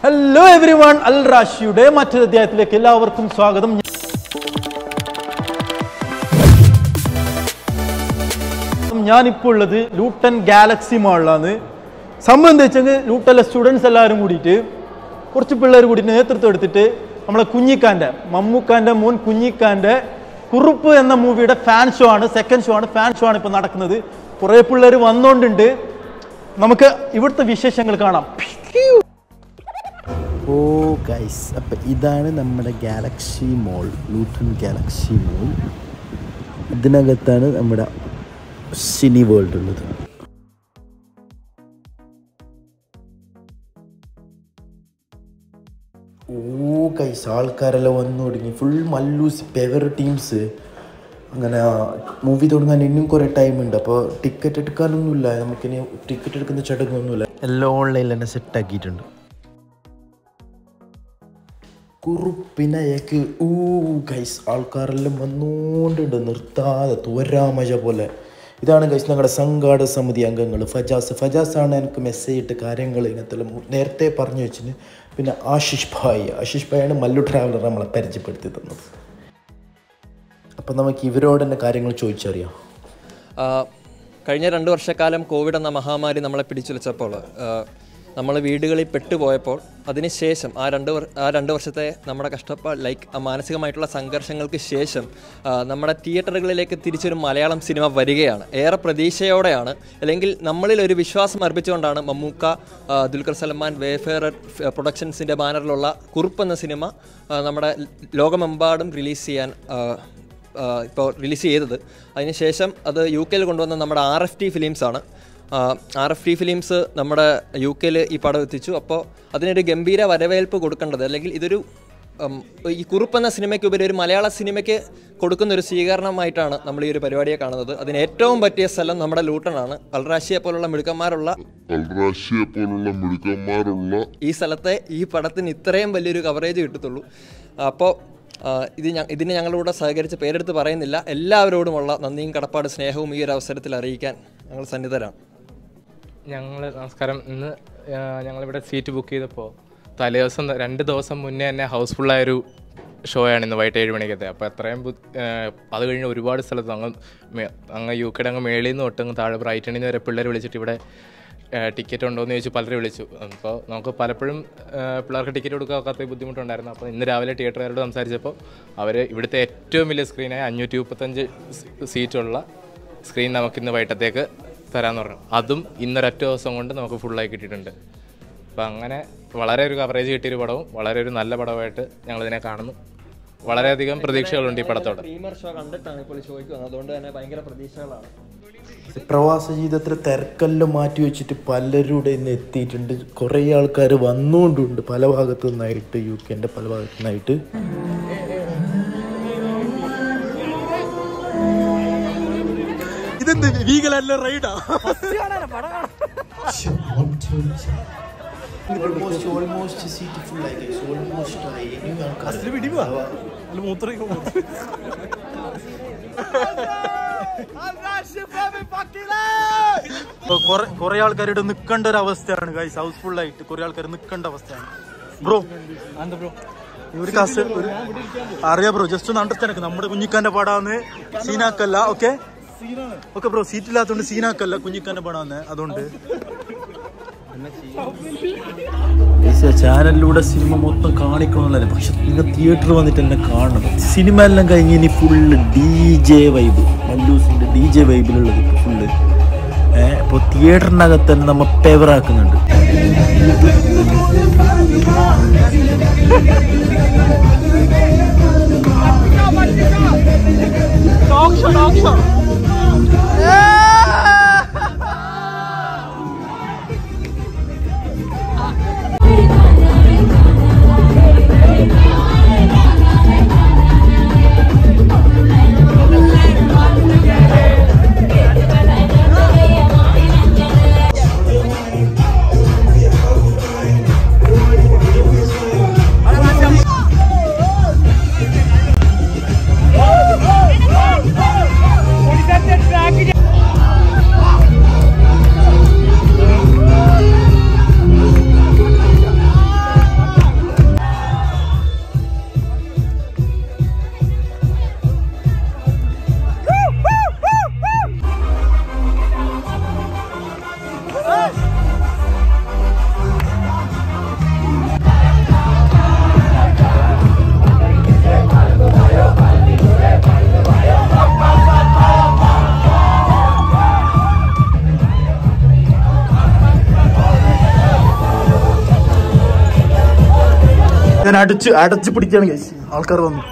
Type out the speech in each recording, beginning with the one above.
Hello everyone അൽ റാഷിയുടെ മറ്റൊരു അധ്യായത്തിലേക്ക് എല്ലാവർക്കും സ്വാഗതം ഞാനിപ്പോൾ ഉള്ളത് ലൂട്ടൻ ഗാലക്സി മാളിലാണ് സംഭവം എന്താ വെച്ചെങ്കിൽ ലൂട്ടനിലെ സ്റ്റുഡൻസ് എല്ലാവരും കൂടിയിട്ട് കുറച്ച് പിള്ളേർ കൂടി നേതൃത്വം എടുത്തിട്ട് നമ്മളെ കുഞ്ഞിക്കാൻ്റെ മമ്മൂക്കാൻ്റെ മോൻ കുഞ്ഞിക്കാൻ്റെ കുറുപ്പ് എന്ന മൂവിയുടെ ഫാൻ ഷോ ആണ് സെക്കൻഡ് ഷോ ആണ് ഫാൻ ഷോ ആണ് ഇപ്പോൾ നടക്കുന്നത് കുറേ പിള്ളേർ വന്നുകൊണ്ടുണ്ട് നമുക്ക് ഇവിടുത്തെ വിശേഷങ്ങൾ കാണാം ഓ ഗൈസ് അപ്പം ഇതാണ് നമ്മുടെ galaxy mall Luton galaxy mall ഇതിനകത്താണ് നമ്മുടെ സിനി വേൾഡ് ഉള്ളത് ഓ ഗൈസ് ആൾക്കാരെല്ലാം വന്നു തുടങ്ങി ഫുൾ മല്ലൂസ് പെവർ ടീംസ് അങ്ങനെ മൂവി തുടങ്ങാൻ ഇനിയും കുറേ ടൈം ഉണ്ട് അപ്പോൾ ടിക്കറ്റ് എടുക്കാനൊന്നുമില്ല നമുക്കിനി ടിക്കറ്റ് എടുക്കുന്ന ചടങ്ങൊന്നുമില്ല എല്ലാം ഓൺലൈനിൽ തന്നെ സെറ്റ് ആക്കിയിട്ടുണ്ട് കുറുപ്പിനയക്ക് ഊ ഗൈസ് ആൾക്കാരെല്ലാം വന്നുകൊണ്ടുണ്ട് നിർത്താതെ തോരാമഴ പോലെ ഇതാണ് ഗൈസ് ഞങ്ങളുടെ സംഘാടക സമിതി അംഗങ്ങൾ ഫജാസ് ഫജാസാണ് എനിക്ക് മെസ്സേജ് ഇട്ട് കാര്യങ്ങൾ ഇങ്ങനത്തെ എല്ലാം നേരത്തെ പറഞ്ഞു വെച്ചിന് പിന്നെ ആശിഷ് ഭായ് ആശിഷ് ഭായാണ് മല്ലു ട്രാവലർ നമ്മളെ പരിചയപ്പെടുത്തി തന്നത് അപ്പം നമുക്ക് ഇവരോട് തന്നെ കാര്യങ്ങൾ ചോദിച്ചറിയാം ആ, കഴിഞ്ഞ രണ്ട് വർഷക്കാലം കോവിഡ് എന്ന മഹാമാരി നമ്മളെ പിടിച്ചുലച്ചപ്പോൾ നമ്മൾ വീടുകളിൽ പെട്ടുപോയപ്പോൾ അതിനുശേഷം ആ രണ്ട് വർ ആ രണ്ട് വർഷത്തെ നമ്മുടെ കഷ്ടപ്പാട് ലൈക്ക് ആ മാനസികമായിട്ടുള്ള സംഘർഷങ്ങൾക്ക് ശേഷം ആ, നമ്മുടെ തിയേറ്ററുകളിലേക്ക് തിരിച്ചൊരു മലയാളം സിനിമ വരികയാണ് ഏറെ പ്രതീക്ഷയോടെയാണ് അല്ലെങ്കിൽ നമ്മളിൽ ഒരു വിശ്വാസം അർപ്പിച്ചുകൊണ്ടാണ് മമ്മൂക്ക ആ, ദുൽഖർ സൽമാൻ വേഫെയർ പ്രൊഡക്ഷൻസിൻ്റെ ബാനറിലുള്ള കുറുപ്പ് എന്ന സിനിമ ആ, നമ്മുടെ ലോകമെമ്പാടും റിലീസ് ചെയ്യാൻ ആ, ഇപ്പോൾ റിലീസ് ചെയ്തത് അതിനുശേഷം അത് യു കെയിൽ കൊണ്ടുവന്ന നമ്മുടെ ആർ എഫ് ടി ഫിലിംസാണ് ആർ എഫ് ടി ഫിലിംസ് നമ്മുടെ യു കെയിൽ ഈ പടം എത്തിച്ചു അപ്പോൾ അതിനൊരു ഗംഭീര വരവേൽപ്പ് കൊടുക്കേണ്ടത് അല്ലെങ്കിൽ ഇതൊരു ഉം, ഈ കുറുപ്പ് എന്ന സിനിമയ്ക്ക് ഉപരി ഒരു മലയാള സിനിമയ്ക്ക് കൊടുക്കുന്ന ഒരു സ്വീകരണമായിട്ടാണ് നമ്മൾ ഈ ഒരു പരിപാടിയെ കാണുന്നത് അതിന് ഏറ്റവും പറ്റിയ സ്ഥലം നമ്മുടെ ലൂട്ടനാണ് അൽറാഷിയെ പോലുള്ള മിടുക്കന്മാരുള്ള അൽറാഷിയെ പോലുള്ള മിടുക്കന്മാരുള്ള ഈ സ്ഥലത്തെ ഈ പടത്തിന് ഇത്രയും വലിയൊരു കവറേജ് കിട്ടത്തുള്ളൂ അപ്പോൾ ഇത് ഞ ഇതിന് ഞങ്ങളോട് സഹകരിച്ച് പേരെടുത്ത് പറയുന്നില്ല എല്ലാവരോടുമുള്ള നന്ദിയും കടപ്പാട് സ്നേഹവും ഈ ഒരു അവസരത്തിൽ അറിയിക്കാൻ ഞങ്ങൾ സന്നിധരാണ് ഞങ്ങൾ നമസ്കാരം ഇന്ന് ആ, ഞങ്ങളിവിടെ സീറ്റ് ബുക്ക് ചെയ്തപ്പോൾ തലേദിവസം രണ്ട് ദിവസം മുന്നേ തന്നെ ഹൗസ്ഫുള്ളായൊരു ഷോയാണ് ഇന്ന് വൈകിട്ട് ഏഴ് മണിക്കത്തെ അപ്പോൾ അത്രയും ബു- ആ, അത് കഴിഞ്ഞ് ഒരുപാട് സ്ഥലത്ത് അങ്ങ് മേ- അങ്ങ് യു കെയുടെ അങ്ങ് മേളിൽ നിന്ന് തൊട്ടങ്ങ് താഴെ ബ്രൈറ്റണിൽ നിന്ന് വരെ പിള്ളേർ വിളിച്ചിട്ട് ഇവിടെ ടിക്കറ്റ് ഉണ്ടോ എന്ന് ചോദിച്ച് പലരും വിളിച്ചു അപ്പോൾ നമുക്ക് പലപ്പോഴും ആ, പിള്ളേർക്ക് ടിക്കറ്റ് കൊടുക്കാത്ത ബുദ്ധിമുട്ടുണ്ടായിരുന്നു അപ്പോൾ ഇന്ന് രാവിലെ തിയേറ്ററുകാരോട് സംസാരിച്ചപ്പോൾ അവർ ഇവിടുത്തെ ഏറ്റവും വലിയ സ്ക്രീനായ അഞ്ഞൂറ്റി മുപ്പത്തഞ്ച് സീറ്റുള്ള സ്ക്രീൻ നമുക്കിന്ന് വൈകിട്ടത്തേക്ക് തരാമെന്ന് പറഞ്ഞു അതും ഇന്നൊരൊറ്റ ദിവസം കൊണ്ട് നമുക്ക് ഫുള്ളായി കിട്ടിയിട്ടുണ്ട് അപ്പം അങ്ങനെ വളരെ ഒരു കവറേജ് കിട്ടിയൊരു പടവും വളരെ ഒരു നല്ല പടമായിട്ട് ഞങ്ങളിതിനെ കാണുന്നു വളരെയധികം പ്രതീക്ഷകളുണ്ട് ഈ പടത്തോട് പ്രീമിയർ ഷോ കണ്ടിട്ടാണ് ഇപ്പോൾ ഷോയ്ക്ക് വന്നത് അതുകൊണ്ട് തന്നെ ഭയങ്കര പ്രതീക്ഷകളാണ് പ്രവാസ ജീവിതത്തിൽ തിരക്കെല്ലാം മാറ്റി വെച്ചിട്ട് പലരുടെ ഇന്ന് എത്തിയിട്ടുണ്ട് കുറേ ആൾക്കാർ വന്നുകൊണ്ടുണ്ട് പല ഭാഗത്തു നിന്നായിട്ട് യു കെൻ്റെ പല ഭാഗത്തു നിന്നായിട്ട് ഇതെന്ത് വീഗലല്ല റൈഡാ ഓൾമോസ്റ്റ് ഓൾമോസ്റ്റ് സീറ്റ് ഫുൾ ആയി ഓൾമോസ്റ്റ് ആയി ഇനിയും ആൾക്കാർ കുറെ ആൾക്കാർ ഇവിടെ നിൽക്കേണ്ട ഒരു അവസ്ഥയാണ് ഗൈസ് ഹൗസ്ഫുൾ ആയിട്ട് കുറെ ആൾക്കാർ നിൽക്കേണ്ട അവസ്ഥയാണ് ബ്രോ ബ്രോ ഒരു കാസ് ഒരു അറിയാം ബ്രോ ജസ്റ്റ് ഒന്ന് അണ്ടർസ്റ്റാൻഡ് നമ്മുടെ കുഞ്ഞിക്കാന്റെ പടാന്ന് സീനാക്കല്ല ഓക്കെ ഓക്കെ ബ്രോ സീറ്റ് ഇല്ലാത്തതുകൊണ്ട് സീനാക്കല്ല കുഞ്ഞിക്കാന്റെ പടാന്ന് അതുകൊണ്ട് ചാനലിലൂടെ സിനിമ മൊത്തം കാണിക്കണമെന്നല്ലേ പക്ഷെ നിങ്ങൾ തിയേറ്ററിൽ വന്നിട്ട് എന്നെ കാണണം സിനിമ എല്ലാം കഴിഞ്ഞ് ഇനി ഫുള്ള് ഡി ജെ വൈബ് മല്ലൂസിന്റെ ഡി ജെ വൈബിലുള്ളത് ഇപ്പൊ ഫുള്ള് ഏഹ് ഇപ്പോൾ തിയേറ്ററിനകത്ത് തന്നെ നമ്മ പെവറാക്കുന്നുണ്ട് Yeah. ഞാൻ അടിച്ച് അടച്ചു പിടിക്കാണ് guys. ആൾക്കാർ വന്നു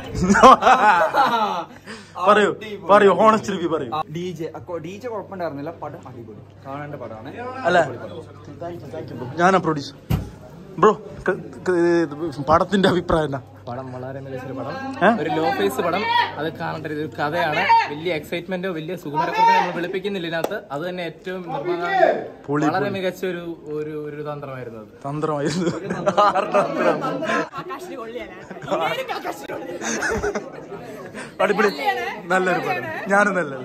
പറയൂ പറയൂ ഹോണസ്റ്റ് റിവ്യൂ പറയൂ ഡി ജെ ഡി ജെ കുഴപ്പമുണ്ടായിരുന്നില്ല പടം അടിപൊളി കാണേണ്ട പടമാണ് അല്ല ഞാനാ പ്രൊഡ്യൂസർ ബ്രോ പടത്തിന്റെ അഭിപ്രായം എന്നാ പടം വളരെ മികച്ചൊരു പടം ഏ? ഒരു ലോ ഫേസ് പടം അത് കാണേണ്ട ഒരു കഥയാണ് വലിയ എക്സൈറ്റ്മെന്റോ വലിയ സുകുമാരക്കുറിപ്പ് നമ്മൾ വിളിപ്പിക്കുന്നില്ല ഇതിനകത്ത് അത് തന്നെ ഏറ്റവും നിർമ്മാതാവ് വളരെ മികച്ച ഒരു ഒരു ഒരു തന്ത്രമായിരുന്നു അത് തന്ത്രമായിരുന്നു അടിപൊളി നല്ലൊരു പടം ഞാനും നല്ലത്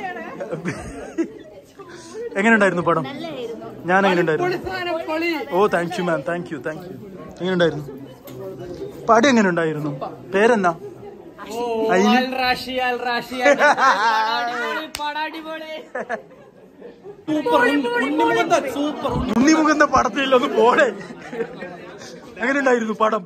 എങ്ങനെയുണ്ടായിരുന്നു പടം ഞാൻ എങ്ങനെയുണ്ടായിരുന്നു oh thank you ma'am thank you thank you എങ്ങനെയുണ്ടായിരുന്നു പടം എങ്ങനെയുണ്ടായിരുന്നു പേരെന്നാ അയിന് ഉണ്ണിമുഖന്റെ പടത്തില്ല ഒന്ന് പോടെ എങ്ങനെയുണ്ടായിരുന്നു പടം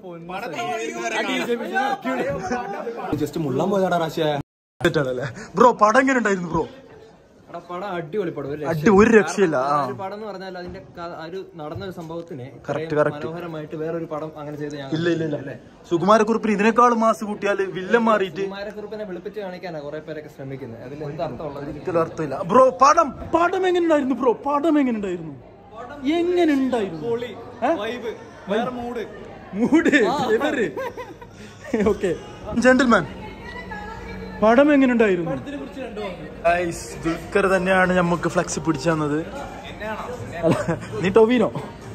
ജസ്റ്റ് മുള്ളാൻ പോയതാടാ റാശിയ തെറ്റാണല്ലേ ബ്രോ പടം എങ്ങനെയുണ്ടായിരുന്നു ബ്രോ പടം അടിപൊളി പടം ഒരു അടി ഒരു രക്ഷയില്ല ആ ഒരു പടം എന്ന് പറഞ്ഞാൽ അതിന്റെ ക- ആ ഒരു നടന്ന ഒരു സംഭവത്തിനെ Correct, ഇത്രയും correct. മനോഹരമായിട്ട് വേറൊരു പടം അങ്ങനെ ചെയ്ത് ഞാൻ ഇല്ല ഇല്ല ഇല്ല സുകുമാരക്കുറിപ്പിന് ഇതിനേക്കാൾ മാസ് കൂട്ടിയാല് വില്ലൻ മാറിയിട്ട് കുമാരക്കുറിപ്പിനെ വിളിപ്പിച്ച് കാണിക്കാനാ കുറെ പേരൊക്കെ ശ്രമിക്കുന്നത് അതിൽ എന്താ അർത്ഥമുള്ളത് ഒരിക്കലും അർത്ഥമില്ല ബ്രോ പടം പടം എങ്ങനെയുണ്ടായിരുന്നു ബ്രോ പടം എങ്ങനെയുണ്ടായിരുന്നു എങ്ങനെയുണ്ടായിരുന്നു മൂഡ് മൂഡ് ഇവര് ഓക്കെ ജെന്റിൽമാൻ പടം എങ്ങനെയുണ്ടായിരുന്നു Guys, ദുൽഖർ തന്നെയാണ് നമുക്ക് ഫ്ലെക്സ് പിടിച്ചു തന്നത് അല്ല, നീ ടൊവിനോ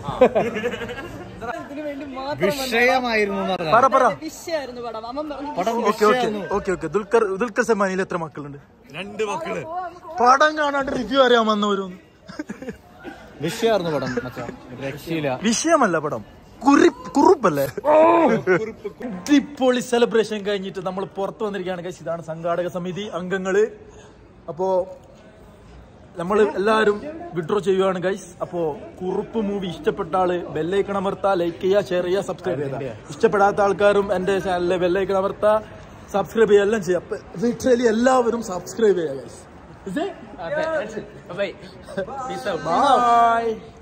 വിഷയമായിരുന്നു പറ പറ വിഷയായിരുന്നു പടം അമ്മ പറഞ്ഞു okay okay okay okay Dulquer Dulquer സൽമാനിൽ എത്ര മക്കളുണ്ട് രണ്ട് മക്കള് പടം കാണാണ്ട് റിവ്യൂ അറിയാൻ വന്നവരും വിഷയമായിരുന്നു പടം മച്ചാ രക്ഷയില്ല വിഷയമല്ല പടം കുറി കുറുപ്പല്ലേ അടിപൊളി സെലിബ്രേഷൻ കഴിഞ്ഞിട്ട് നമ്മൾ പുറത്തു വന്നിരിക്കുകയാണ് guys. ഇതാണ് സംഘാടക സമിതി അംഗങ്ങള് അപ്പോ നമ്മൾ എല്ലാവരും വിഡ്രോ ചെയ്യുകയാണ് ഗൈസ് അപ്പോ കുറുപ്പ് മൂവി ഇഷ്ടപ്പെട്ട ആള് ബെല്ലൈക്കൺ അമർത്ത ലൈക്ക് ചെയ്യുക ഷെയർ ചെയ്യുക സബ്സ്ക്രൈബ് ചെയ്യുക ഇഷ്ടപ്പെടാത്ത ആൾക്കാരും എന്റെ ചാനലിലെ ബെല്ലൈക്കൺ അമർത്ത സബ്സ്ക്രൈബ് ചെയ്യുക എല്ലാം ചെയ്യുക അപ്പൊ ലിറ്ററലി എല്ലാവരും സബ്സ്ക്രൈബ് ചെയ്യുക ഗൈസ് ബൈ ബൈ